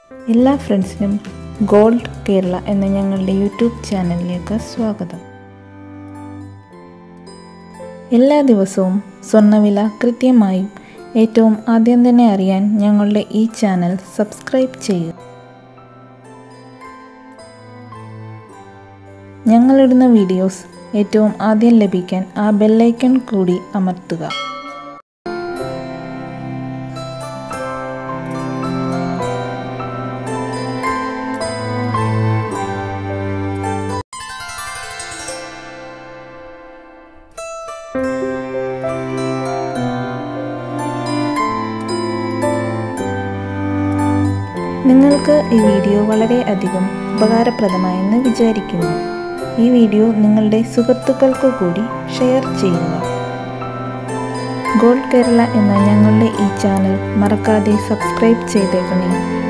എല്ലാ ഫ്രണ്ട്സിനും ഗോൾഡ് കേരള എന്ന ഞങ്ങളുടെ യൂട്യൂബ് ചാനലിലേക്ക് സ്വാഗതം എല്ലാ ദിവസവും സ്വർണ്ണവില കൃത്യമായും ഏറ്റവും ആദ്യം തന്നെ അറിയാൻ ഞങ്ങളുടെ ഈ ചാനൽ സബ്സ്ക്രൈബ് ചെയ്യുക ഞങ്ങളിടുന്ന വീഡിയോസ് ഏറ്റവും ആദ്യം ലഭിക്കാൻ ആ ബെല്ലൈക്കൺ കൂടി അമർത്തുക നിങ്ങൾക്ക് ഈ വീഡിയോ വളരെയധികം ഉപകാരപ്രദമായെന്ന് വിചാരിക്കുന്നു ഈ വീഡിയോ നിങ്ങളുടെ സുഹൃത്തുക്കൾക്ക് കൂടി ഷെയർ ചെയ്യുക ഗോൾഡ് കേരള എന്ന ഞങ്ങളുടെ ഈ ചാനൽ മറക്കാതെ സബ്സ്ക്രൈബ് ചെയ്തേക്കണേ